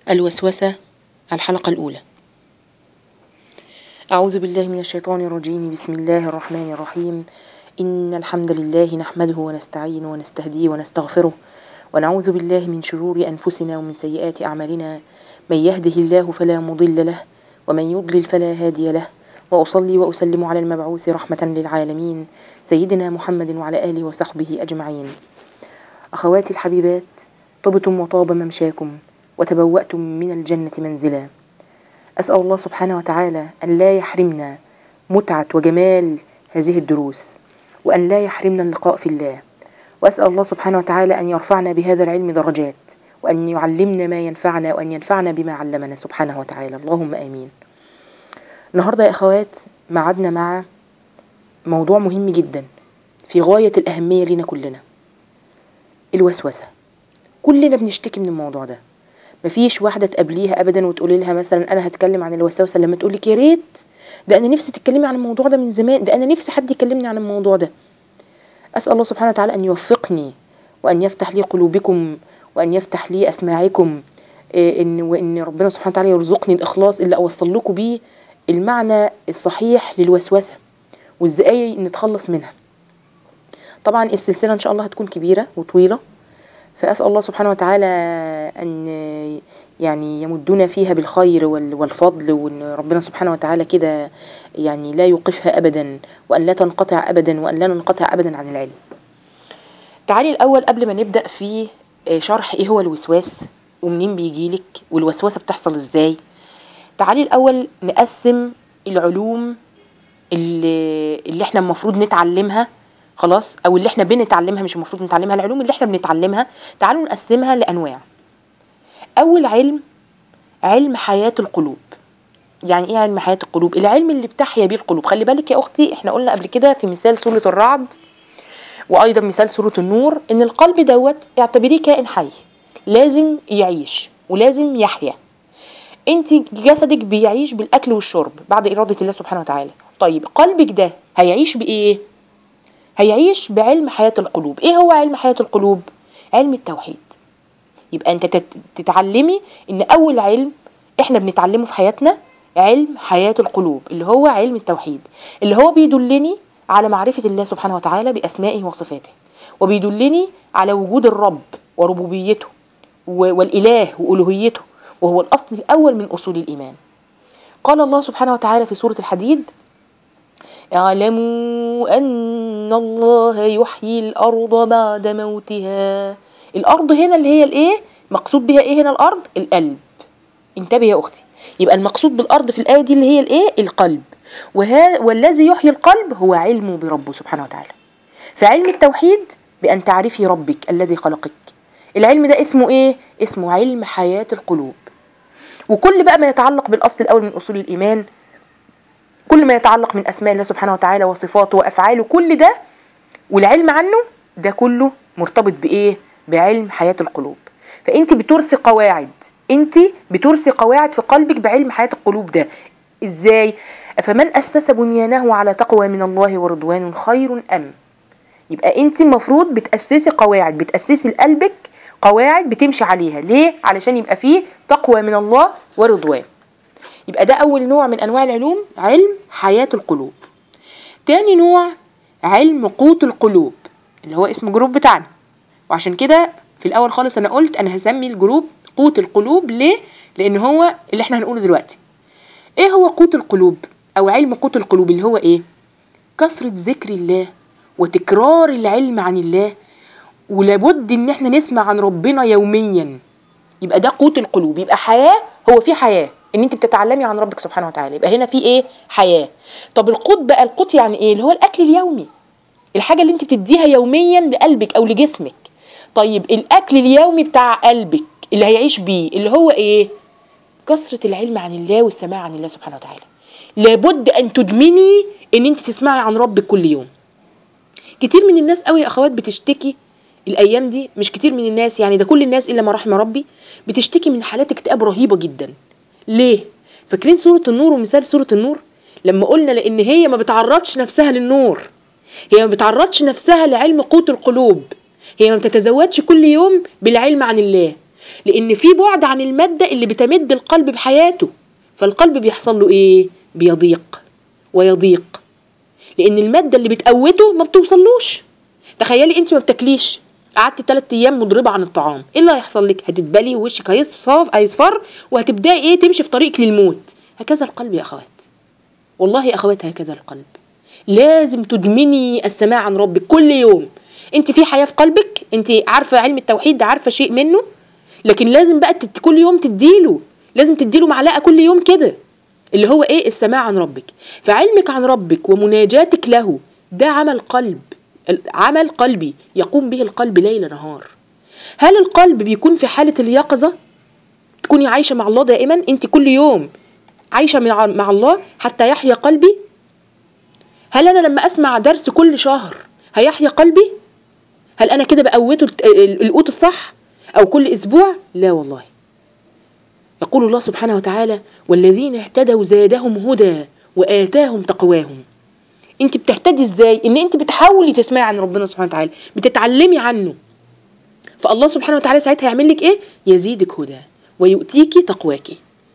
الوسوسة الحلقة الأولى أعوذ بالله من الشيطان الرجيم بسم الله الرحمن الرحيم إن الحمد لله نحمده ونستعينه ونستهديه ونستغفره ونعوذ بالله من شرور أنفسنا ومن سيئات أعمالنا من يهده الله فلا مضل له ومن يضلل فلا هادي له وأصلي وأسلم على المبعوث رحمة للعالمين سيدنا محمد وعلى آله وصحبه أجمعين أخواتي الحبيبات طبتم وطاب ممشاكم وتبوأتم من الجنة منزلا أسأل الله سبحانه وتعالى أن لا يحرمنا متعة وجمال هذه الدروس وأن لا يحرمنا اللقاء في الله وأسأل الله سبحانه وتعالى أن يرفعنا بهذا العلم درجات وأن يعلمنا ما ينفعنا وأن ينفعنا بما علمنا سبحانه وتعالى اللهم آمين النهاردة يا أخوات معدنا مع موضوع مهم جدا في غاية الأهمية لنا كلنا الوسوسة كلنا بنشتكي من الموضوع ده مفيش واحدة تقابليها أبدا وتقولي لها مثلا أنا هتكلم عن الوسوسة لما تقولك يا ريت ده أنا نفسي تتكلمي عن الموضوع ده من زمان ده أنا نفسي حد يكلمني عن الموضوع ده أسأل الله سبحانه وتعالى أن يوفقني وأن يفتح لي قلوبكم وأن يفتح لي أسماعكم إيه إن وإن ربنا سبحانه وتعالى يرزقني الإخلاص اللي أوصل لكم بيه المعنى الصحيح للوسوسة وإزاي نتخلص منها طبعا السلسلة إن شاء الله هتكون كبيرة وطويلة فأسأل الله سبحانه وتعالى أن يعني يمدنا فيها بالخير والفضل وأن ربنا سبحانه وتعالى كده يعني لا يوقفها أبدا وأن لا تنقطع أبدا وأن لا ننقطع أبدا عن العلم تعالي الأول قبل ما نبدأ في شرح إيه هو الوسواس ومنين بيجيلك والوسوسة بتحصل إزاي تعالي الأول نقسم العلوم اللي, اللي احنا المفروض نتعلمها خلاص او اللي احنا بنتعلمها مش المفروض نتعلمها العلوم اللي احنا بنتعلمها تعالوا نقسمها لانواع اول علم علم حياة القلوب يعني ايه علم حياة القلوب العلم اللي بتحيا بيه القلوب خلي بالك يا اختي احنا قلنا قبل كده في مثال سورة الرعد وايضا مثال سورة النور ان القلب دوت اعتبريه كائن حي لازم يعيش ولازم يحيا انت جسدك بيعيش بالاكل والشرب بعد اراده الله سبحانه وتعالى طيب قلبك ده هيعيش بايه هيعيش بعلم حياة القلوب ايه هو علم حياة القلوب علم التوحيد يبقى انت تتعلمي ان اول علم احنا بنتعلمه في حياتنا علم حياة القلوب اللي هو علم التوحيد اللي هو بيدلني على معرفة الله سبحانه وتعالى بأسمائه وصفاته وبيدلني على وجود الرب وربوبيته والإله وألوهيته وهو الأصل الأول من أصول الإيمان قال الله سبحانه وتعالى في سورة الحديد اعلموا أن الله يحيي الأرض بعد موتها الأرض هنا اللي هي الإيه؟ مقصود بها إيه هنا الأرض؟ القلب انتبه يا أختي يبقى المقصود بالأرض في الآية دي اللي هي الإيه؟ القلب وها والذي يحيي القلب هو علمه بربه سبحانه وتعالى فعلم التوحيد بأن تعرفي ربك الذي خلقك العلم ده اسمه إيه؟ اسمه علم حياة القلوب وكل بقى ما يتعلق بالأصل الأول من أصول الإيمان كل ما يتعلق من اسماء الله سبحانه وتعالى وصفاته وافعاله كل ده والعلم عنه ده كله مرتبط بايه بعلم حياه القلوب فانت بترسي قواعد انت بترسي قواعد في قلبك بعلم حياه القلوب ده ازاي فمن اسس بنيانه على تقوى من الله ورضوان خير ام يبقى انت المفروض بتاسسي قواعد بتاسسي لقلبك قواعد بتمشي عليها ليه علشان يبقى فيه تقوى من الله ورضوان يبقى ده أول نوع من أنواع العلوم علم حياة القلوب تاني نوع علم قوت القلوب اللي هو اسم جروب بتاعنا وعشان كده في الأول خالص أنا قلت أنا هسمي الجروب قوت القلوب ليه؟ لأن هو اللي احنا هنقوله دلوقتي ايه هو قوت القلوب أو علم قوت القلوب اللي هو ايه؟ كثرة ذكر الله وتكرار العلم عن الله ولابد ان احنا نسمع عن ربنا يوميا يبقى ده قوت القلوب يبقى حياة هو في حياة ان انت بتتعلمي عن ربك سبحانه وتعالى يبقى هنا في ايه حياه طب القوت بقى القوت يعني ايه اللي هو الاكل اليومي الحاجه اللي انت بتديها يوميا لقلبك او لجسمك طيب الاكل اليومي بتاع قلبك اللي هيعيش بيه اللي هو ايه كثره العلم عن الله والسماع عن الله سبحانه وتعالى لابد ان تدمني ان انت تسمعي عن ربك كل يوم كتير من الناس قوي يا اخوات بتشتكي الايام دي مش كتير من الناس يعني ده كل الناس الا ما رحم ربي بتشتكي من حالات اكتئاب رهيبه جدا ليه فاكرين سورة النور ومثال سورة النور لما قلنا لان هي ما بتعرضش نفسها للنور هي ما بتعرضش نفسها لعلم قوت القلوب هي ما بتتزودش كل يوم بالعلم عن الله لان في بعد عن الماده اللي بتمد القلب بحياته فالقلب بيحصل له ايه بيضيق ويضيق لان الماده اللي بتقوته ما بتوصلوش تخيلي انت ما بتاكليش قعدت ثلاث ايام مضربه عن الطعام ايه اللي هيحصل لك هتتبلي ووشك هيصفر هيصفر وهتبداي ايه تمشي في طريقك للموت هكذا القلب يا اخوات والله يا اخوات هكذا القلب لازم تدمني السماع عن ربك كل يوم انت في حياه في قلبك انت عارفه علم التوحيد عارفه شيء منه لكن لازم بقى تت- كل يوم تديله لازم تديله معلقه كل يوم كده اللي هو ايه السماع عن ربك فعلمك عن ربك ومناجاتك له ده عمل قلب عمل قلبي يقوم به القلب ليل نهار هل القلب بيكون في حالة اليقظة تكوني عايشة مع الله دائما انت كل يوم عايشة مع, مع الله حتى يحيا قلبي هل انا لما اسمع درس كل شهر هيحيا قلبي هل انا كده بقوته الت- ال- القوت الصح او كل اسبوع لا والله يقول الله سبحانه وتعالى والذين اهتدوا زادهم هدى وآتاهم تقواهم انت بتهتدي ازاي ان انت بتحاولي تسمعي عن ربنا سبحانه وتعالى بتتعلمي عنه فالله سبحانه وتعالى ساعتها يعمل لك ايه يزيدك هدى ويؤتيكي تقواكي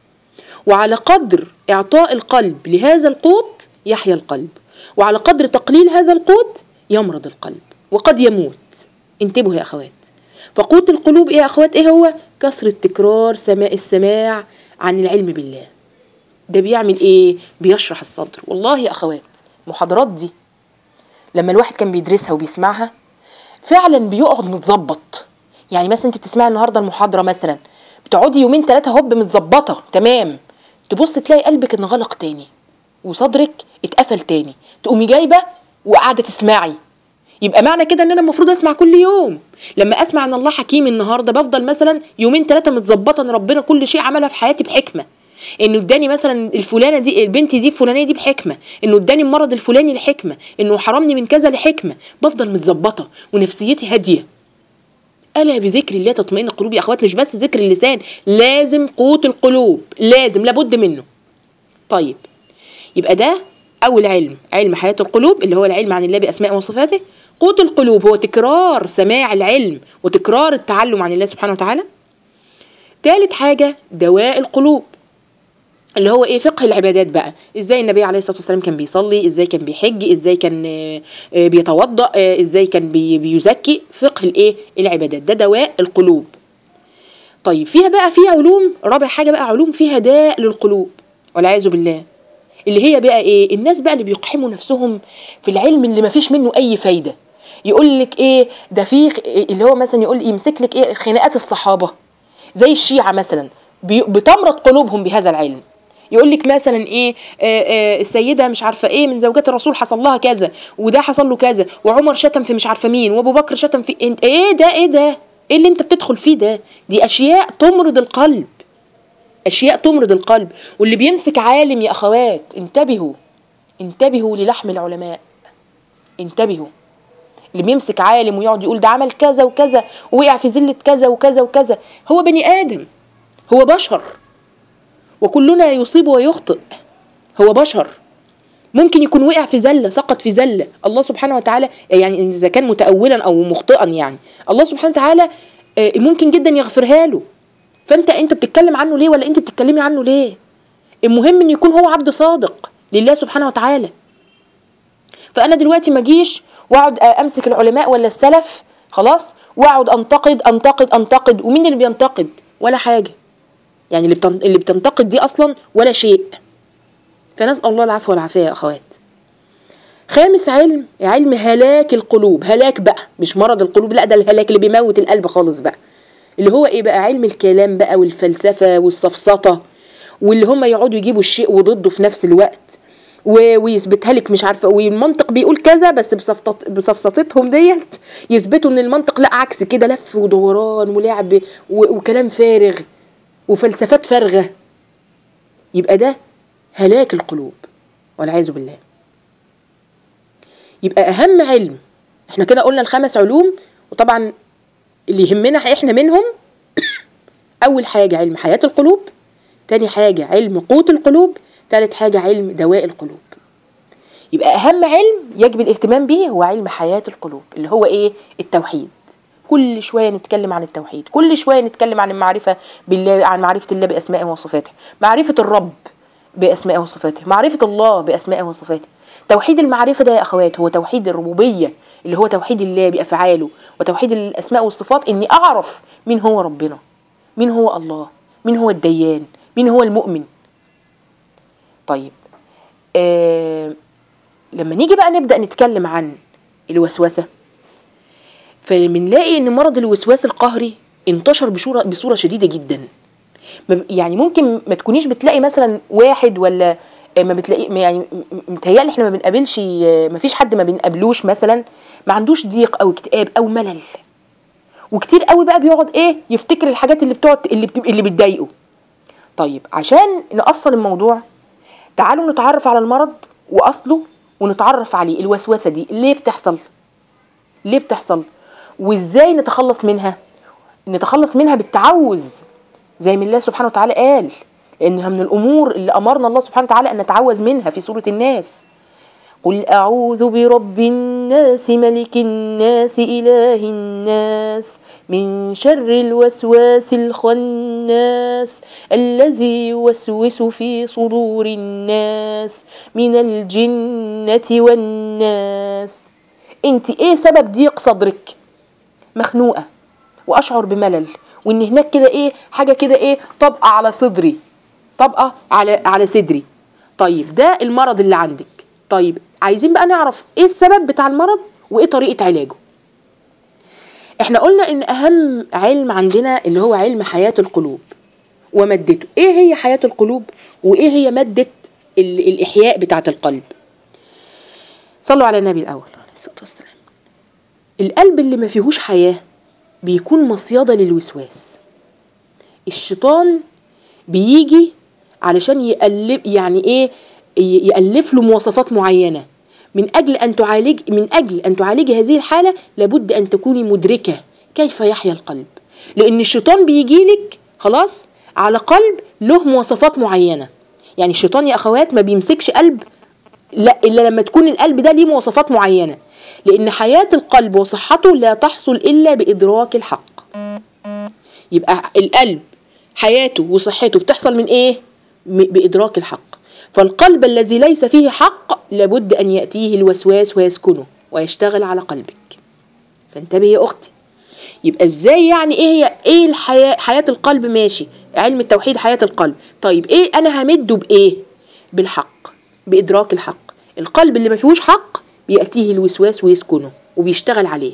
وعلى قدر اعطاء القلب لهذا القوت يحيا القلب وعلى قدر تقليل هذا القوت يمرض القلب وقد يموت انتبهوا يا اخوات فقوت القلوب ايه يا اخوات ايه هو كثرة تكرار سماء السماع عن العلم بالله ده بيعمل ايه بيشرح الصدر والله يا اخوات المحاضرات دي لما الواحد كان بيدرسها وبيسمعها فعلا بيقعد متظبط يعني مثلا انت بتسمعي النهارده المحاضره مثلا بتقعدي يومين ثلاثه هوب متظبطه تمام تبص تلاقي قلبك انغلق تاني وصدرك اتقفل تاني تقومي جايبه وقاعده تسمعي يبقى معنى كده ان انا المفروض اسمع كل يوم لما اسمع ان الله حكيم النهارده بفضل مثلا يومين ثلاثه متظبطه ان ربنا كل شيء عملها في حياتي بحكمه انه اداني مثلا الفلانه دي البنت دي الفلانيه دي بحكمه انه اداني المرض الفلاني لحكمه انه حرمني من كذا لحكمه بفضل متظبطه ونفسيتي هاديه الا بذكر الله تطمئن القلوب يا اخوات مش بس ذكر اللسان لازم قوت القلوب لازم لابد منه طيب يبقى ده اول علم علم حياه القلوب اللي هو العلم عن الله باسماء وصفاته قوت القلوب هو تكرار سماع العلم وتكرار التعلم عن الله سبحانه وتعالى تالت حاجة دواء القلوب اللي هو ايه فقه العبادات بقى ازاي النبي عليه الصلاه والسلام كان بيصلي ازاي كان بيحج ازاي كان آه، آه، بيتوضا آه، ازاي كان بي- بيزكي فقه الايه العبادات ده دواء القلوب طيب فيها بقى فيها علوم رابع حاجه بقى علوم فيها داء للقلوب والعياذ بالله اللي هي بقى ايه الناس بقى اللي بيقحموا نفسهم في العلم اللي ما فيش منه اي فايده يقول لك ايه ده في خ- اللي هو مثلا يقول يمسك لك ايه خناقات الصحابه زي الشيعه مثلا بي- بتمرض قلوبهم بهذا العلم يقول لك مثلا ايه آه آه السيده مش عارفه ايه من زوجات الرسول حصل لها كذا وده حصل له كذا وعمر شتم في مش عارفه مين وابو بكر شتم في إنت- ايه ده ايه ده ايه اللي انت بتدخل فيه ده دي اشياء تمرض القلب اشياء تمرض القلب واللي بيمسك عالم يا اخوات انتبهوا انتبهوا للحم العلماء انتبهوا اللي بيمسك عالم ويقعد يقول ده عمل كذا وكذا ووقع في زلة كذا وكذا وكذا هو بني آدم هو بشر وكلنا يصيب ويخطئ هو بشر ممكن يكون وقع في زلة سقط في زلة الله سبحانه وتعالى يعني إذا كان متأولا أو مخطئا يعني الله سبحانه وتعالى آه، ممكن جدا يغفرها له فأنت أنت بتتكلم عنه ليه ولا أنت بتتكلمي عنه ليه المهم أن يكون هو عبد صادق لله سبحانه وتعالى فانا دلوقتي ما اجيش واقعد امسك العلماء ولا السلف خلاص واقعد انتقد انتقد انتقد ومين اللي بينتقد ولا حاجه يعني اللي بتن... اللي بتنتقد دي اصلا ولا شيء فنسال الله العفو والعافيه يا اخوات خامس علم علم هلاك القلوب هلاك بقى مش مرض القلوب لا ده الهلاك اللي بيموت القلب خالص بقى اللي هو ايه بقى علم الكلام بقى والفلسفه والسفسطه واللي هم يقعدوا يجيبوا الشيء وضده في نفس الوقت و- ويثبتها لك مش عارفه والمنطق بيقول كذا بس بسفطت بسفسطتهم ديت يثبتوا ان المنطق لا عكس كده لف ودوران ولعب و- وكلام فارغ وفلسفات فارغه يبقى ده هلاك القلوب والعياذ بالله يبقى اهم علم احنا كده قلنا الخمس علوم وطبعا اللي يهمنا احنا منهم اول حاجه علم حياه القلوب تاني حاجه علم قوت القلوب تالت حاجه علم دواء القلوب يبقى اهم علم يجب الاهتمام به هو علم حياه القلوب اللي هو ايه التوحيد كل شويه نتكلم عن التوحيد كل شويه نتكلم عن المعرفه بالله عن معرفه الله باسمائه وصفاته معرفه الرب باسمائه وصفاته معرفه الله باسمائه وصفاته توحيد المعرفه ده يا اخوات هو توحيد الربوبيه اللي هو توحيد الله بافعاله وتوحيد الاسماء والصفات اني اعرف مين هو ربنا مين هو الله مين هو الديان مين هو المؤمن طيب آه لما نيجي بقى نبدا نتكلم عن الوسوسه فبنلاقي ان مرض الوسواس القهري انتشر بصوره بصوره شديده جدا ما ب- يعني ممكن ما تكونيش بتلاقي مثلا واحد ولا ما بتلاقي ما يعني م- متهيألي احنا ما بنقابلش ما فيش حد ما بنقابلوش مثلا ما عندوش ضيق او اكتئاب او ملل وكتير قوي بقى بيقعد ايه يفتكر الحاجات اللي بتقعد اللي بت- اللي بتضايقه طيب عشان نأصل الموضوع تعالوا نتعرف على المرض واصله ونتعرف عليه الوسوسه دي ليه بتحصل ليه بتحصل وازاي نتخلص منها نتخلص منها بالتعوذ زي ما الله سبحانه وتعالى قال لانها من الامور اللي امرنا الله سبحانه وتعالى ان نتعوذ منها في سوره الناس قل اعوذ برب الناس ملك الناس اله الناس من شر الوسواس الخناس الذي يوسوس في صدور الناس من الجنه والناس انت ايه سبب ضيق صدرك مخنوقه واشعر بملل وان هناك كده ايه حاجه كده ايه طبقه على صدري طبقه على على صدري طيب ده المرض اللي عندك طيب عايزين بقى نعرف ايه السبب بتاع المرض وايه طريقه علاجه احنا قلنا ان اهم علم عندنا اللي هو علم حياه القلوب ومادته ايه هي حياه القلوب وايه هي ماده ال- الاحياء بتاعه القلب صلوا على النبي الاول عليه الصلاه والسلام القلب اللي ما فيهوش حياه بيكون مصيدة للوسواس الشيطان بيجي علشان يقلب يعني ايه ي- يألف له مواصفات معينة من أجل أن تعالج من أجل أن تعالجي هذه الحالة لابد أن تكوني مدركة كيف يحيا القلب لأن الشيطان بيجيلك خلاص على قلب له مواصفات معينة يعني الشيطان يا أخوات ما بيمسكش قلب لا إلا لما تكون القلب ده ليه مواصفات معينة لأن حياة القلب وصحته لا تحصل إلا بإدراك الحق يبقى القلب حياته وصحته بتحصل من إيه؟ م- بإدراك الحق فالقلب الذي ليس فيه حق لابد أن يأتيه الوسواس ويسكنه ويشتغل على قلبك فانتبهي يا أختي يبقى ازاي يعني ايه هي ايه الحياه حياه القلب ماشي علم التوحيد حياه القلب طيب ايه انا همده بايه بالحق بادراك الحق القلب اللي ما فيهوش حق بياتيه الوسواس ويسكنه وبيشتغل عليه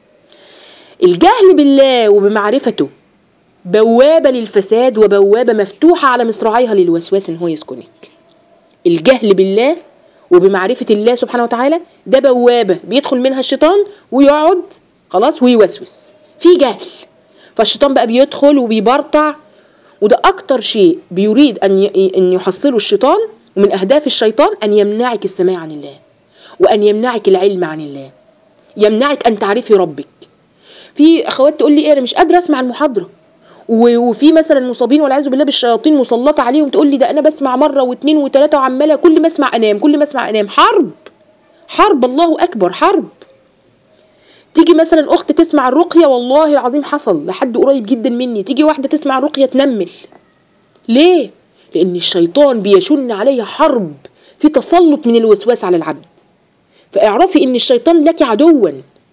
الجهل بالله وبمعرفته بوابه للفساد وبوابه مفتوحه على مصراعيها للوسواس ان هو يسكنك الجهل بالله وبمعرفه الله سبحانه وتعالى ده بوابه بيدخل منها الشيطان ويقعد خلاص ويوسوس في جهل فالشيطان بقى بيدخل وبيبرطع وده اكتر شيء بيريد ان ي- ان يحصله الشيطان ومن اهداف الشيطان ان يمنعك السماع عن الله وان يمنعك العلم عن الله يمنعك ان تعرفي ربك في اخوات تقول لي ايه انا مش قادره اسمع المحاضره و- وفي مثلا مصابين والعياذ بالله بالشياطين مسلطه عليهم تقول لي ده انا بسمع مره واثنين وثلاثه وعماله كل ما اسمع انام كل ما اسمع انام حرب حرب الله اكبر حرب تيجي مثلا اخت تسمع الرقيه والله العظيم حصل لحد قريب جدا مني تيجي واحده تسمع الرقيه تنمل ليه لان الشيطان بيشن عليها حرب في تسلط من الوسواس على العبد فاعرفي ان الشيطان لك عدوا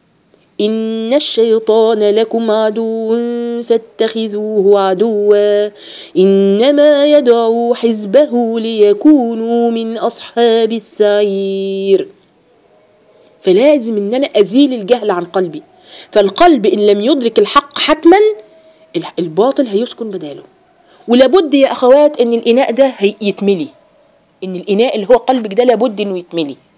إن الشيطان لكم عدو فاتخذوه عدوا إنما يدعو حزبه ليكونوا من أصحاب السعير فلازم ان انا ازيل الجهل عن قلبي فالقلب ان لم يدرك الحق حتما ال- الباطل هيسكن بداله ولابد يا اخوات ان الاناء ده هي- يتملي ان الاناء اللي هو قلبك ده لابد انه يتملي